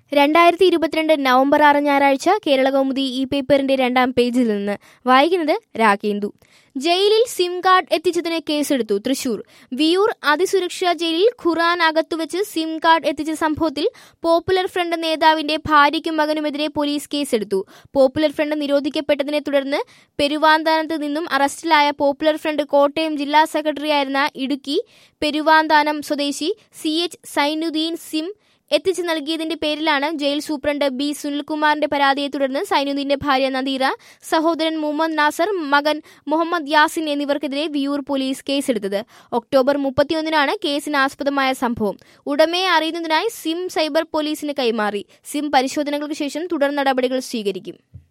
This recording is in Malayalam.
രണ്ടായിരത്തി ഇരുപത്തിരണ്ട് നവംബർ ആറ് ഞായറാഴ്ച കേരളകൗമുദി ഈ പേപ്പറിന്റെ രണ്ടാം പേജിൽ നിന്ന് വായിക്കുന്നത് രാഗേന്ദു ജയിലിൽ സിം കാർഡ് എത്തിച്ചതിന് കേസെടുത്തു തൃശൂർ വിയൂർ അതിസുരക്ഷാ ജയിലിൽ ഖുറാൻ അകത്തുവച്ച് സിം കാർഡ് എത്തിച്ച സംഭവത്തിൽ പോപ്പുലർ ഫ്രണ്ട് നേതാവിന്റെ ഭാര്യയ്ക്കും മകനുമെതിരെ പോലീസ് കേസെടുത്തു പോപ്പുലർ ഫ്രണ്ട് നിരോധിക്കപ്പെട്ടതിനെ തുടർന്ന് പെരുവാന്താനത്ത് നിന്നും അറസ്റ്റിലായ പോപ്പുലർ ഫ്രണ്ട് കോട്ടയം ജില്ലാ സെക്രട്ടറിയായിരുന്ന ഇടുക്കി പെരുവാന്താനം സ്വദേശി സി എച്ച് സൈനുദ്ദീൻ സിം എത്തിച്ചു നൽകിയതിന്റെ പേരിലാണ് ജയിൽ സൂപ്രണ്ട് ബി സുനിൽകുമാറിന്റെ പരാതിയെ തുടർന്ന് സൈനുദ്ദീന്റെ ഭാര്യ നദീറ സഹോദരൻ മുഹമ്മദ് നാസർ മകൻ മുഹമ്മദ് യാസിൻ എന്നിവർക്കെതിരെ വിയൂർ പോലീസ് കേസെടുത്തത് ഒക്ടോബർ മുപ്പത്തിയൊന്നിനാണ് കേസിന് ആസ്പദമായ സംഭവം ഉടമയെ അറിയുന്നതിനായി സിം സൈബർ പോലീസിന് കൈമാറി സിം പരിശോധനകൾക്ക് ശേഷം തുടർ നടപടികൾ സ്വീകരിക്കും